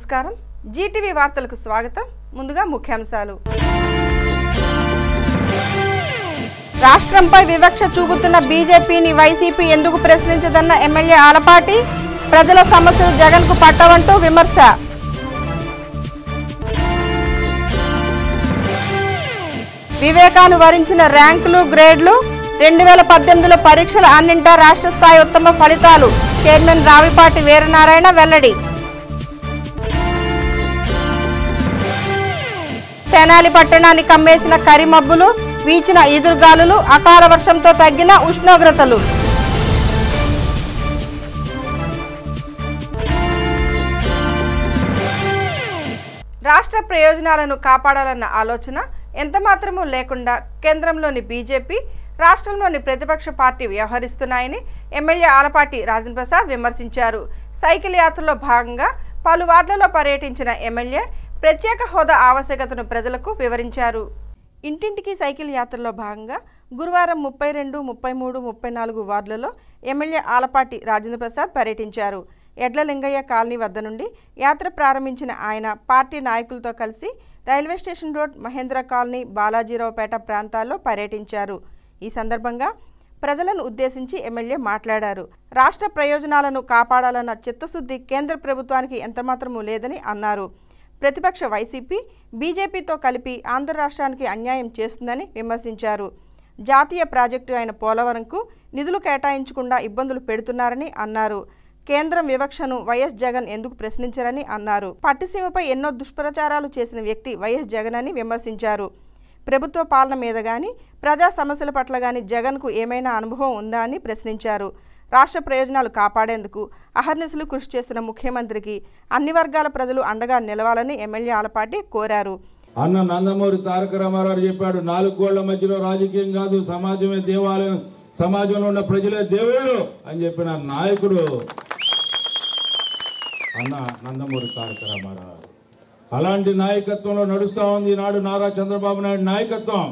నమస్కారం జీటీవీ వార్తలకు స్వాగతం ముందుగా ముఖ్యాంశాలు రాష్ట్రంపై వివక్ష చూపుతున్న బీజేపీని వైసీపీ ఎందుకు ప్రశ్నించదన్న ఎమ్మెల్యే ఆలపాటి ప్రజల సమస్యలు జగన్కు పట్టవంటూ విమర్శ వివేకాను వరించిన ర్యాంకులు గ్రేడ్లు రెండు వేల పద్దెనిమిదిలో పరీక్షల అన్నింటా రాష్ట్ర స్థాయి ఉత్తమ ఫలితాలు చైర్మన్ రావిపాటి వీరనారాయణ వెల్లడి తెనాలి పట్టణాన్ని కమ్మేసిన కరిమబ్బులు వీచిన ఈదురుగాలులు అకాల వర్షంతో తగ్గిన ఉష్ణోగ్రతలు రాష్ట్ర ప్రయోజనాలను కాపాడాలన్న ఆలోచన ఎంతమాత్రమూ లేకుండా కేంద్రంలోని బీజేపీ రాష్ట్రంలోని ప్రతిపక్ష పార్టీ వ్యవహరిస్తున్నాయని ఎమ్మెల్యే ఆలపాటి రాజేంద్ర ప్రసాద్ విమర్శించారు సైకిల్ యాత్రలో భాగంగా పలు వార్డులలో పర్యటించిన ఎమ్మెల్యే ప్రత్యేక హోదా ఆవశ్యకతను ప్రజలకు వివరించారు ఇంటింటికి సైకిల్ యాత్రలో భాగంగా గురువారం ముప్పై రెండు ముప్పై మూడు ముప్పై నాలుగు వార్డులలో ఎమ్మెల్యే ఆలపాటి రాజేంద్ర ప్రసాద్ పర్యటించారు ఎడ్ల లింగయ్య కాలనీ వద్ద నుండి యాత్ర ప్రారంభించిన ఆయన పార్టీ నాయకులతో కలిసి railway station road Mahendra colony Balajiraopeta ప్రాంతాల్లో పర్యటించారు ఈ సందర్భంగా ప్రజలను ఉద్దేశించి ఎమ్మెల్యే మాట్లాడారు రాష్ట్ర ప్రయోజనాలను కాపాడాలన్న చిత్తశుద్ధి కేంద్ర ప్రభుత్వానికి ఎంతమాత్రమూ లేదని అన్నారు ప్రతిపక్ష వైసీపీ బీజేపీతో కలిపి ఆంధ్ర రాష్ట్రానికి అన్యాయం చేస్తుందని విమర్శించారు జాతీయ ప్రాజెక్టు అయిన పోలవరంకు నిధులు కేటాయించకుండా ఇబ్బందులు పెడుతున్నారని అన్నారు కేంద్రం వివక్షను వైఎస్ జగన్ ఎందుకు ప్రశ్నించరని అన్నారు పట్టిసీమపై ఎన్నో దుష్ప్రచారాలు చేసిన వ్యక్తి వైఎస్ జగన్ అని విమర్శించారు ప్రభుత్వ పాలన మీద గాని ప్రజా సమస్యల పట్ల గాని జగన్కు ఏమైనా అనుభవం ఉందా అని ప్రశ్నించారు రాష్ట్ర ప్రయోజనాలు కాపాడేందుకు అహర్నిశలు కృషి చేస్తున్న ముఖ్యమంత్రికి అన్ని వర్గాల ప్రజలు అండగా నిలవాలని ఎమ్మెల్యే ఆలపాటి కోరారు అన్న నందమూరి తారక రామారావు చెప్పాడు నాలుగు గోళ్ల మధ్యలో రాజకీయం కాదు సమాజమే దేవాలయం సమాజంలో ఉన్న ప్రజలే దేవుళ్ళు అని చెప్పిన నాయకుడు అన్న నందమూరి తారక రామారావు అలాంటి నాయకత్వంలో నడుస్తా ఉంది ఈనాడు నారా చంద్రబాబు నాయుడు నాయకత్వం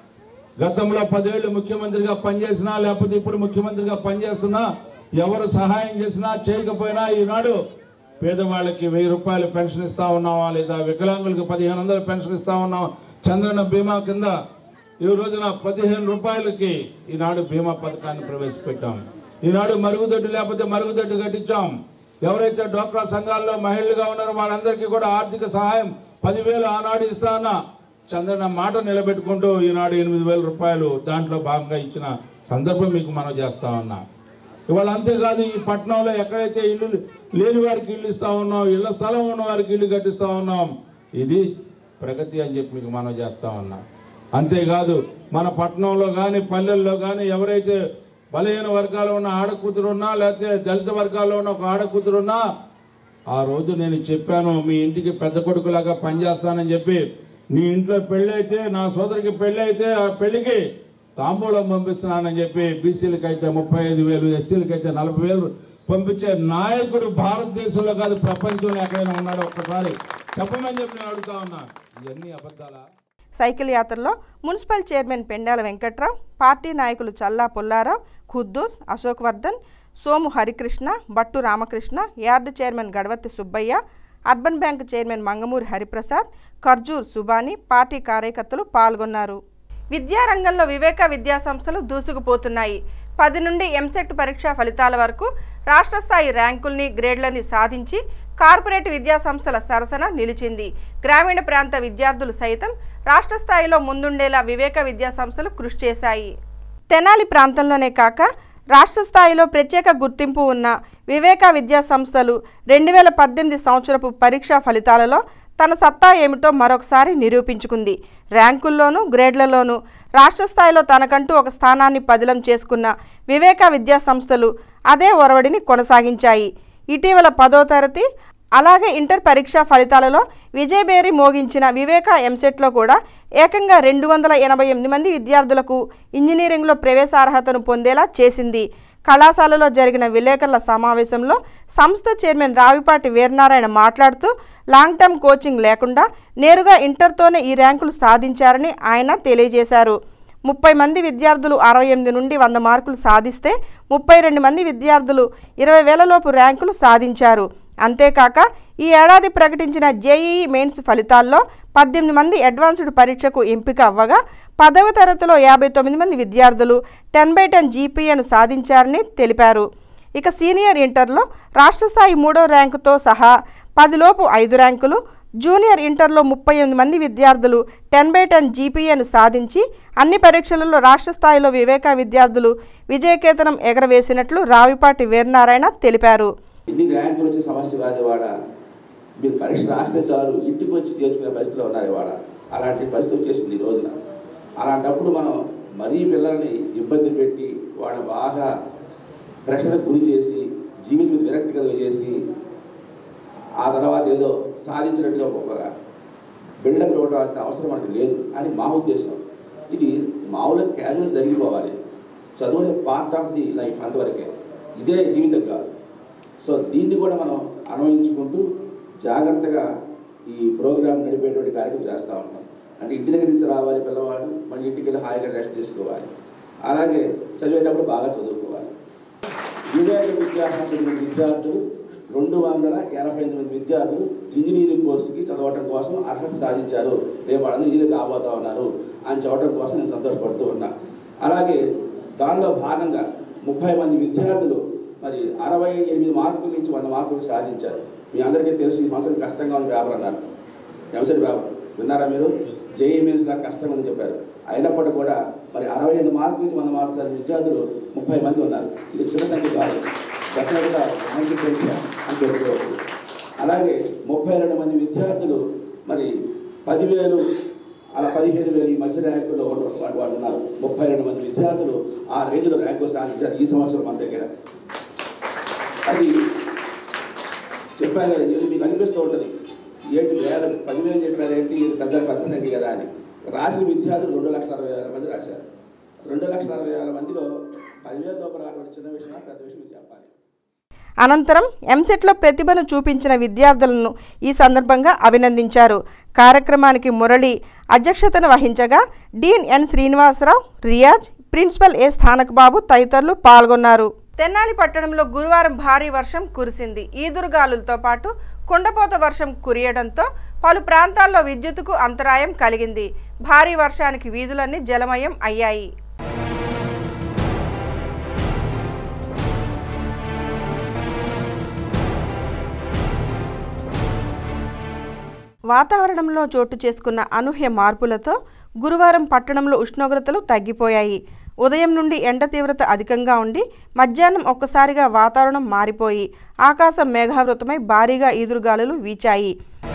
గతంలో పదేళ్లు ముఖ్యమంత్రిగా పనిచేసినా లేకపోతే ఇప్పుడు ముఖ్యమంత్రిగా పనిచేస్తున్నా ఎవరు సహాయం చేసినా చేయకపోయినా ఈనాడు పేదవాళ్ళకి వెయ్యి రూపాయలు పెన్షన్ ఇస్తా ఉన్నావా లేదా వికలాంగులకు పదిహేను వందలు పెన్షన్ ఇస్తా ఉన్నాం చంద్రన బీమా కింద ఈ రోజున పదిహేను రూపాయలకి ఈనాడు బీమా పథకాన్ని ప్రవేశపెట్టాం ఈనాడు మరుగుదొడ్డు లేకపోతే మరుగుదొడ్డు కట్టించాం ఎవరైతే డ్వాక్రా సంఘాల్లో మహిళలుగా ఉన్నారో వాళ్ళందరికీ కూడా ఆర్థిక సహాయం పదివేలు ఆనాడు ఇస్తా ఉన్నా చంద్రన మాట నిలబెట్టుకుంటూ ఈనాడు ఎనిమిది వేల రూపాయలు దాంట్లో భాగంగా ఇచ్చిన సందర్భం మీకు మనం చేస్తా ఉన్నా ఇవాళ అంతేకాదు ఈ పట్టణంలో ఎక్కడైతే ఇల్లు లేని వారికి ఇల్లు ఇస్తా ఉన్నాం ఇళ్ల స్థలం ఉన్న వారికి ఇల్లు కట్టిస్తా ఉన్నాం ఇది ప్రగతి అని చెప్పి మీకు మనం చేస్తా ఉన్నాం అంతేకాదు మన పట్టణంలో కానీ పల్లెల్లో కానీ ఎవరైతే బలహీన వర్గాల్లో ఉన్న ఆడకూతురున్నా లేకపోతే దళిత వర్గాల్లో ఉన్న ఒక ఆడకూతురున్నా ఆ రోజు నేను చెప్పాను మీ ఇంటికి పెద్ద కొడుకులాగా పనిచేస్తానని చెప్పి నీ ఇంట్లో పెళ్ళి అయితే నా సోదరికి పెళ్ళి అయితే ఆ పెళ్లికి తాంబూలం పంపిస్తున్నానని చెప్పి బీసీలకు అయితే ముప్పై ఐదు వేలు ఎస్సీలకు అయితే నలభై వేలు పంపించే నాయకుడు భారతదేశంలో కాదు ప్రపంచంలో ఎక్కడైనా ఉన్నాడో ఒక్కసారి చెప్పమని చెప్పి నేను అడుగుతా ఉన్నా ఇవన్నీ అబద్ధాలా సైకిల్ యాత్రలో municipal chairman Pendala Venkatrao party నాయకులు Challa Pullarao Khuddus Ashok Vardhan Somu Harikrishna Battu Ramakrishna yard chairman Gadavatti Subbaiah urban bank chairman Mangamuri Hariprasad Kharjur Subhani party కార్యకర్తలు పాల్గొన్నారు విద్యారంగంలో వివేక విద్యా సంస్థలు దూసుకుపోతున్నాయి పది నుండి ఎంసెట్ పరీక్షా ఫలితాల వరకు రాష్ట్ర స్థాయి ర్యాంకుల్ని గ్రేడ్లని సాధించి కార్పొరేట్ విద్యా సంస్థల సరసన నిలిచింది గ్రామీణ ప్రాంత విద్యార్థులు సైతం రాష్ట్ర స్థాయిలో ముందుండేలా వివేక విద్యా సంస్థలు కృషి చేశాయి తెనాలి ప్రాంతంలోనే కాక రాష్ట్ర స్థాయిలో ప్రత్యేక గుర్తింపు ఉన్న వివేక విద్యా సంస్థలు రెండు వేల పద్దెనిమిది సంవత్సరపు పరీక్షా ఫలితాలలో తన సత్తా ఏమిటో మరొకసారి నిరూపించుకుంది ర్యాంకుల్లోనూ గ్రేడ్లలోనూ రాష్ట్ర స్థాయిలో తనకంటూ ఒక స్థానాన్ని పదిలం చేసుకున్న వివేక విద్యా సంస్థలు అదే ఒరవడిని కొనసాగించాయి ఇటీవల పదో తరగతి అలాగే ఇంటర్ పరీక్షా ఫలితాలలో విజయబేరి మోగించిన వివేక ఎంసెట్లో కూడా ఏకంగా రెండు వందల ఎనభై ఎనిమిది మంది విద్యార్థులకు ఇంజనీరింగ్లో ప్రవేశార్హతను పొందేలా చేసింది కళాశాలలో జరిగిన విలేకరుల సమావేశంలో సంస్థ చైర్మన్ రావిపాటి వీరనారాయణ మాట్లాడుతూ లాంగ్ టర్మ్ కోచింగ్ లేకుండా నేరుగా ఇంటర్తోనే ఈ ర్యాంకులు సాధించారని ఆయన తెలియజేశారు ముప్పై మంది విద్యార్థులు అరవై ఎనిమిది నుండి వంద మార్కులు సాధిస్తే ముప్పై రెండు మంది విద్యార్థులు ఇరవై వేలలోపు ర్యాంకులు సాధించారు అంతేకాక ఈ ఏడాది ప్రకటించిన జేఈఈ మెయిన్స్ ఫలితాల్లో పద్దెనిమిది మంది అడ్వాన్స్డ్ పరీక్షకు ఎంపిక అవ్వగా పదవ తరగతిలో యాభై తొమ్మిది మంది విద్యార్థులు టెన్ బై టెన్ జీపీఏను సాధించారని తెలిపారు ఇక సీనియర్ ఇంటర్లో రాష్ట్ర స్థాయి మూడో ర్యాంకుతో సహా పదిలోపు ఐదు ర్యాంకులు జూనియర్ ఇంటర్లో ముప్పై ఎనిమిది మంది విద్యార్థులు టెన్ బై టెన్ జీపీఏను సాధించి అన్ని పరీక్షలలో రాష్ట్ర స్థాయిలో వివేక విద్యార్థులు విజయకేతనం ఎగరవేసినట్లు రావిపాటి వీరనారాయణ తెలిపారు ఎన్ని ర్యాంకులు వచ్చే సమస్య కాదు ఇవాడ మీరు పరీక్ష రాస్తే చాలు ఇంటికి వచ్చి తీర్చుకునే పరిస్థితిలో ఉన్నారు ఇవాడ అలాంటి పరిస్థితి వచ్చేసింది ఈ రోజున అలాంటప్పుడు మనం మరీ పిల్లల్ని ఇబ్బంది పెట్టి వాళ్ళని బాగా ప్రెషర్కి గురి చేసి జీవితం మీద విరక్తి కలిగజేసి ఆ తర్వాత ఏదో సాధించినట్టుగా ఒక బిల్డప్ ఇవ్వడానికి అవసరం మనకి లేదు అని మా ఉద్దేశం ఇది మామూలుగా క్యాజువల్ జరిగిపోవాలి చదువు పార్ట్ ఆఫ్ ది లైఫ్ అంతవరకే ఇదే జీవితం కాదు సో దీన్ని కూడా మనం అన్వయించుకుంటూ జాగ్రత్తగా ఈ ప్రోగ్రామ్ నడిపేటువంటి కార్యక్రమం చేస్తూ ఉంటాం అంటే ఇంటి దగ్గర నుంచి రావాలి పిల్లవాడు మళ్ళీ ఇంటికి వెళ్ళి హాయిగా రెస్ట్ తీసుకోవాలి అలాగే చదివేటప్పుడు బాగా చదువుకోవాలి వివేక విద్యాసంస్థ విద్యార్థులు రెండు వందల ఎనభై ఎనిమిది విద్యార్థులు ఇంజనీరింగ్ కోర్సుకి చదవటం కోసం అర్హత సాధించారు రేపు వాళ్ళందరూ ఇంజనీర్ కాబోతా ఉన్నారు అని చెప్పడం కోసం నేను సంతోషపడుతూ ఉన్నా అలాగే దానిలో భాగంగా ముప్పై మంది విద్యార్థులు మరి అరవై ఎనిమిది మార్కుల నుంచి వంద మార్కులు సాధించారు మీ అందరికీ తెలుసు ఈ సంవత్సరం కష్టంగా ఉంది పేపర్ అన్నారు ఎంసెట్ పేపర్ విన్నారా మీరు జేఈ మీన్స్ లాగా కష్టంగా ఉందని చెప్పారు అయినప్పటికీ కూడా మరి అరవై ఎనిమిది మార్కుల నుంచి వంద మార్కులు సాధించిన విద్యార్థులు ముప్పై మంది ఉన్నారు ఇది చిన్న సంఖ్య కాదు డెఫినెట్గా మంచి సంఖ్య అని చెప్పుకోవచ్చు అలాగే ముప్పై రెండు మంది విద్యార్థులు మరి పదివేలు అలా పదిహేను వేలు ఈ మధ్య ర్యాంకులో వాడు వాడు ఉన్నారు ముప్పై రెండు మంది విద్యార్థులు ఆ రేంజ్లో ర్యాంకు సాధించారు ఈ సంవత్సరం మన దగ్గర అది చెప్పాను కదా ఇది మీకు అనిపిస్తూ ఉంటుంది ఏంటి వేల పదివేలు చెప్పారు ఏంటి ఇది పెద్ద పెద్ద సంఖ్య కదా అని రాసిన విద్యార్థులు రెండు లక్షల అరవై వేల మంది రాశారు రెండు లక్షల అరవై వేల మందిలో పదివేల లోపల రావడం చిన్న విషయం పెద్ద విషయం మీకు చెప్పాలి అనంతరం ఎంసెట్లో ప్రతిభను చూపించిన విద్యార్థులను ఈ సందర్భంగా అభినందించారు కార్యక్రమానికి మురళి అధ్యక్షతను వహించగా dean N Srinivasarao Riyaz principal A Sthanak Babu తదితరులు పాల్గొన్నారు తెన్నాలి పట్టణంలో గురువారం భారీ వర్షం కురిసింది ఈదురుగాలులతో పాటు కుండపోత వర్షం కురియడంతో పలు ప్రాంతాల్లో విద్యుత్తుకు అంతరాయం కలిగింది భారీ వర్షానికి వీధులన్నీ జలమయం అయ్యాయి వాతావరణంలో చోటు చేసుకున్న అనూహ్య మార్పులతో గురువారం పట్టణంలో ఉష్ణోగ్రతలు తగ్గిపోయాయి ఉదయం నుండి ఎండ తీవ్రత అధికంగా ఉండి మధ్యాహ్నం ఒక్కసారిగా వాతావరణం మారిపోయి ఆకాశం మేఘావృతమై భారీగా ఈదురుగాలులు వీచాయి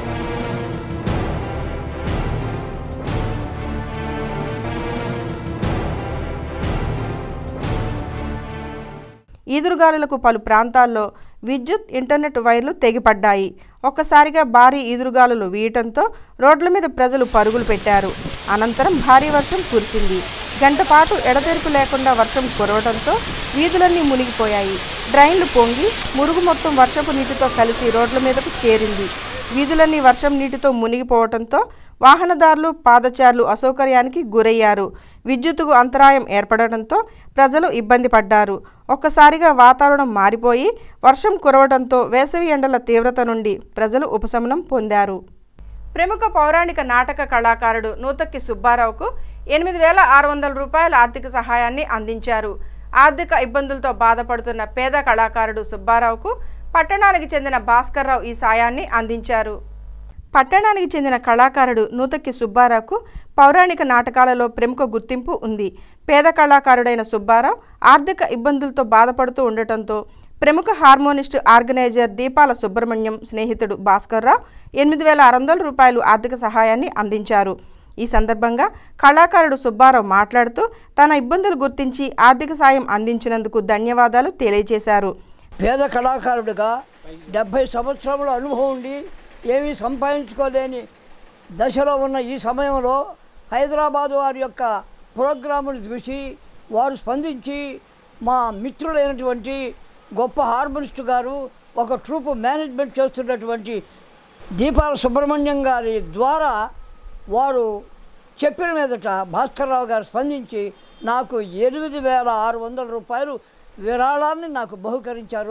ఈదురుగాలులకు పలు ప్రాంతాల్లో విద్యుత్ ఇంటర్నెట్ వైర్లు తెగిపడ్డాయి ఒక్కసారిగా భారీ ఈదురుగాలులు వీయటంతో రోడ్ల మీద ప్రజలు పరుగులు పెట్టారు అనంతరం భారీ వర్షం కురిసింది గంట పాటు ఎడతెరిపి లేకుండా వర్షం కురవడంతో వీధులన్నీ మునిగిపోయాయి డ్రైన్లు పొంగి మురుగు మొత్తం వర్షపు నీటితో కలిసి రోడ్ల మీదకు చేరింది వీధులన్నీ వర్షం నీటితో మునిగిపోవడంతో వాహనదారులు పాదచారులు అసౌకర్యానికి గురయ్యారు విద్యుత్తుకు అంతరాయం ఏర్పడడంతో ప్రజలు ఇబ్బంది పడ్డారు ఒక్కసారిగా వాతావరణం మారిపోయి వర్షం కురవడంతో వేసవి ఎండల తీవ్రత నుండి ప్రజలు ఉపశమనం పొందారు ప్రముఖ పౌరాణిక నాటక కళాకారుడు నూతక్కి సుబ్బారావుకు ఎనిమిది వేల ఆరు వందల రూపాయల ఆర్థిక సహాయాన్ని అందించారు ఆర్థిక ఇబ్బందులతో బాధపడుతున్న పేద కళాకారుడు సుబ్బారావుకు పట్టణానికి చెందిన భాస్కర్రావు ఈ సాయాన్ని అందించారు పట్టణానికి చెందిన కళాకారుడు నూతక్కి సుబ్బారావుకు పౌరాణిక నాటకాలలో ప్రముఖ గుర్తింపు ఉంది పేద కళాకారుడైన సుబ్బారావు ఆర్థిక ఇబ్బందులతో బాధపడుతూ ఉండటంతో ప్రముఖ హార్మోనిస్ట్ ఆర్గనైజర్ దీపాల సుబ్రహ్మణ్యం స్నేహితుడు భాస్కర్రావు ఎనిమిది వేల ఆరు వందల రూపాయలు ఆర్థిక సహాయాన్ని అందించారు ఈ సందర్భంగా కళాకారుడు సుబ్బారావు మాట్లాడుతూ తన ఇబ్బందులు గుర్తించి ఆర్థిక సాయం అందించినందుకు ధన్యవాదాలు తెలియజేశారు పేద కళాకారుడిగా డెబ్భై సంవత్సరముల అనుభవం ఉండి ఏమీ సంపాదించుకోలేని దశలో ఉన్న ఈ సమయంలో హైదరాబాదు వారి యొక్క ప్రోగ్రాములు చూసి వారు స్పందించి మా మిత్రులైనటువంటి గొప్ప హార్మోనిస్ట్ గారు ఒక ట్రూప్ మేనేజ్మెంట్ చేస్తున్నటువంటి దీపాల సుబ్రహ్మణ్యం గారి ద్వారా వారు చెప్పిన మీదట భాస్కర్రావు గారు స్పందించి నాకు ఎనిమిది వేల ఆరు వందల రూపాయలు విరాళాన్ని నాకు బహుకరించారు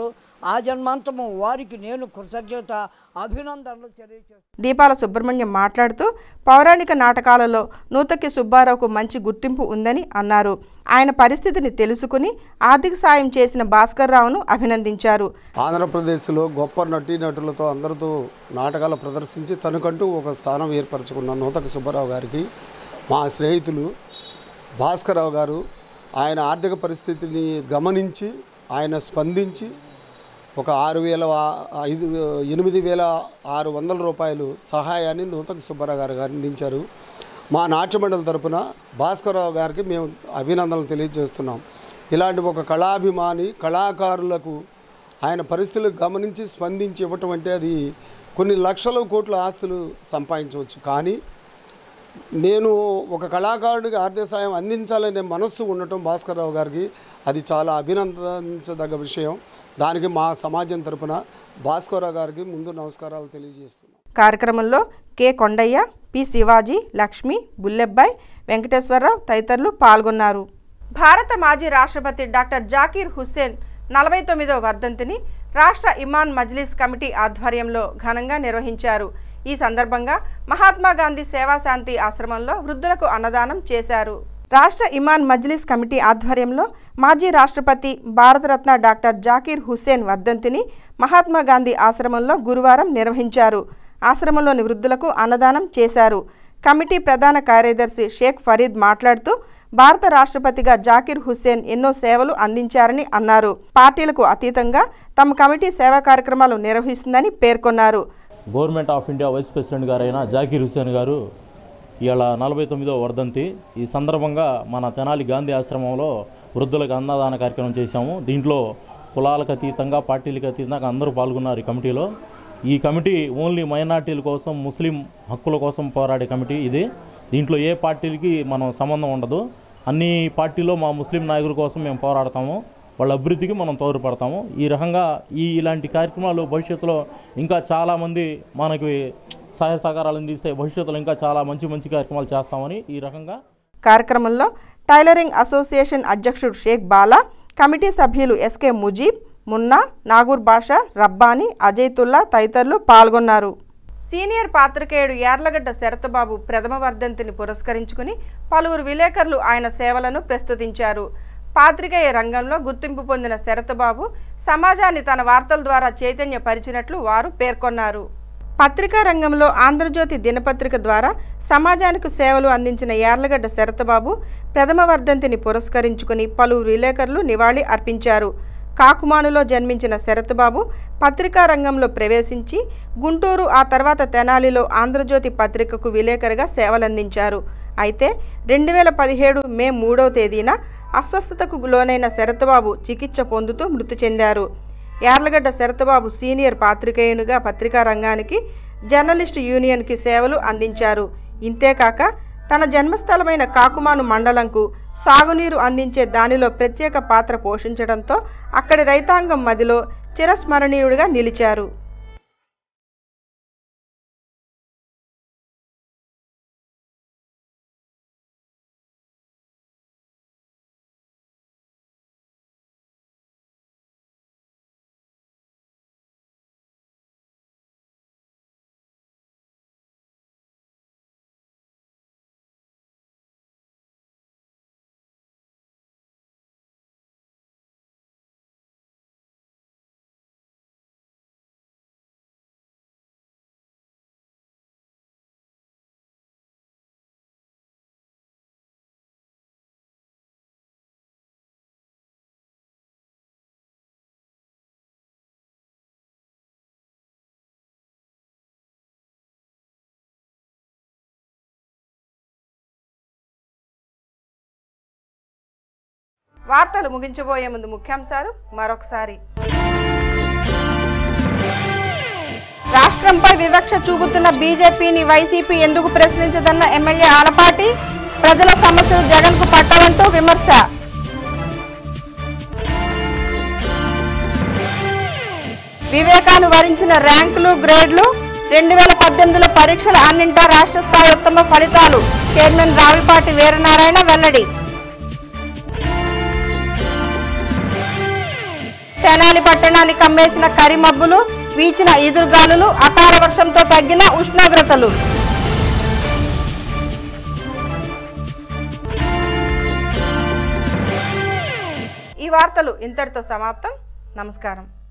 ఆ జన్మాంతము వారికి నేను కృతజ్ఞత అభినందనలు తెలియజేస్తాను దీపాల సుబ్రహ్మణ్యం మాట్లాడుతూ పౌరాణిక నాటకాలలో నూతకి సుబ్బారావుకు మంచి గుర్తింపు ఉందని అన్నారు ఆయన పరిస్థితిని తెలుసుకుని ఆర్థిక సాయం చేసిన భాస్కర్ రావును అభినందించారు ఆంధ్రప్రదేశ్లో గొప్ప నటీనటులతో అందరితో నాటకాలు ప్రదర్శించి తనకంటూ ఒక స్థానం ఏర్పరచుకున్న నూతక సుబ్బారావు గారికి మా స్నేహితులు భాస్కరరావు గారు ఆయన ఆర్థిక పరిస్థితిని గమనించి ఆయన స్పందించి ఒక ఆరు వేల ఐదు ఎనిమిది వేల ఆరు వందల రూపాయలు సహాయాన్ని నూతక సుబ్బారావు గారు అందించారు మా నాట్యమండలి తరపున భాస్కరరావు గారికి మేము అభినందనలు తెలియజేస్తున్నాం ఇలాంటి ఒక కళాభిమాని కళాకారులకు ఆయన పరిస్థితులు గమనించి స్పందించి ఇవ్వటం అంటే అది కొన్ని లక్షల కోట్ల ఆస్తులు సంపాదించవచ్చు కానీ నేను ఒక కళాకారుడికి ఆర్థిక సాయం అందించాలనే మనస్సు ఉండటం భాస్కర్రావు గారికి అది చాలా అభినందించదగ్గ విషయం దానికి మా సమాజం తరపున భాస్కర్రావు గారికి ముందు నమస్కారాలు తెలియజేస్తున్నాం కార్యక్రమంలో కె కొండయ్య పి శివాజీ లక్ష్మి బుల్లెబ్బాయ్ వెంకటేశ్వరరావు తదితరులు పాల్గొన్నారు భారత మాజీ రాష్ట్రపతి డాక్టర్ జాకీర్ హుస్సేన్ నలభై తొమ్మిదవ వర్ధంతిని రాష్ట్ర ఇమాన్ మజ్లిస్ కమిటీ ఆధ్వర్యంలో ఘనంగా నిర్వహించారు ఈ సందర్భంగా మహాత్మా గాంధీ సేవాశాంతి ఆశ్రమంలో వృద్ధులకు అన్నదానం చేశారు రాష్ట్ర ఇమాన్ మజ్లిస్ కమిటీ ఆధ్వర్యంలో మాజీ రాష్ట్రపతి భారతరత్న డాక్టర్ జాకీర్ హుస్సేన్ వర్ధంతిని మహాత్మా గాంధీ ఆశ్రమంలో గురువారం నిర్వహించారు ఆశ్రమంలోని వృద్ధులకు అన్నదానం చేశారు కమిటీ ప్రధాన కార్యదర్శి షేక్ ఫరీద్ మాట్లాడుతూ భారత రాష్ట్రపతిగా జాకీర్ హుస్సేన్ ఎన్నో సేవలు అందించారని అన్నారు పార్టీలకు అతీతంగా తమ కమిటీ సేవా కార్యక్రమాలు నిర్వహిస్తుందని పేర్కొన్నారు government of India vice president గారైన జాకీర్ హుస్సేన్ గారు ఇవాళ నలభై తొమ్మిదో వర్ధంతి ఈ సందర్భంగా మన తెనాలి గాంధీ ఆశ్రమంలో వృద్ధులకు అన్నదాన కార్యక్రమం చేశాము దీంట్లో కులాలకు అతీతంగా పార్టీలకు అతీతంగా అందరూ పాల్గొన్నారు ఈ కమిటీలో ఈ కమిటీ ఓన్లీ మైనార్టీల కోసం ముస్లిం హక్కుల కోసం పోరాడే కమిటీ ఇది దీంట్లో ఏ పార్టీలకి మనం సంబంధం ఉండదు అన్ని పార్టీలో మా ముస్లిం నాయకుల కోసం మేము పోరాడతాము వాళ్ళ అభివృద్ధికి మనం తోడ్పడతాము ఈ రకంగా ఈ ఇలాంటి కార్యక్రమాలు భవిష్యత్తులో ఇంకా చాలామంది మనకి సహాయ సహకారాలు అందిస్తే భవిష్యత్తులో ఇంకా చాలా మంచి మంచి కార్యక్రమాలు చేస్తామని ఈ రకంగా కార్యక్రమంలో టైలరింగ్ అసోసియేషన్ అధ్యక్షుడు షేక్ బాలా కమిటీ సభ్యులు ఎస్కే ముజీబ్ మున్నా నాగూర్ బాషా రబ్బానీ అజయ్తుల్లా తదితరులు పాల్గొన్నారు సీనియర్ పాత్రికేయుడు యార్లగడ్డ శరతబాబు ప్రథమ వర్ధంతిని పురస్కరించుకుని పలువురు విలేకరులు ఆయన సేవలను ప్రస్తుతించారు పాత్రికేయ రంగంలో గుర్తింపు పొందిన శరతబాబు సమాజాన్ని తన వార్తల ద్వారా చైతన్యపరిచినట్లు వారు పేర్కొన్నారు పత్రికా రంగంలో ఆంధ్రజ్యోతి దినపత్రిక ద్వారా సమాజానికి సేవలు అందించిన యార్లగడ్డ శరతబాబు ప్రథమ వర్ధంతిని పురస్కరించుకుని పలువురు విలేకరులు నివాళి అర్పించారు కాకుమానులో జన్మించిన శరత్బాబు పత్రికా రంగంలో ప్రవేశించి గుంటూరు ఆ తర్వాత తెనాలిలో ఆంధ్రజ్యోతి పత్రికకు విలేకరిగా సేవలందించారు అయితే రెండు వేల పదిహేడు మే మూడవ తేదీన అస్వస్థతకు లోనైన శరత్బాబు చికిత్స పొందుతూ మృతి చెందారు యార్లగడ్డ శరత్బాబు సీనియర్ పాత్రికేయునిగా పత్రికా రంగానికి జర్నలిస్టు యూనియన్కి సేవలు అందించారు ఇంతేకాక తన జన్మస్థలమైన కాకుమాను మండలంకు సాగునీరు అందించే దానిలో ప్రత్యేక పాత్ర పోషించడంతో అక్కడి రైతాంగం మదిలో చిరస్మరణీయుడిగా నిలిచారు వార్తలు ముగించబోయే ముందు ముఖ్యాంశాలు మరొకసారి రాష్ట్రంపై వివక్ష చూపుతున్న బీజేపీని వైసీపీ ఎందుకు ప్రశ్నించదన్న ఎమ్మెల్యే ఆలపాటి ప్రజల సమస్యలు జగన్ కు పట్టవంటూ విమర్శ వివేకాను వరించిన ర్యాంకులు గ్రేడ్లు రెండు వేల పద్దెనిమిదిలో పరీక్షల అన్నింటా రాష్ట్ర స్థాయి ఉత్తమ ఫలితాలు చైర్మన్ రావిపాటి వీరనారాయణ వెల్లడి తెనాలి పట్టణ పట్టణాన్ని కమ్మేసిన కరిమబ్బులు వీచిన ఈదురుగాలులు అకాల వర్షంతో తగ్గిన ఉష్ణోగ్రతలు ఈ వార్తలు ఇంతటితో సమాప్తం నమస్కారం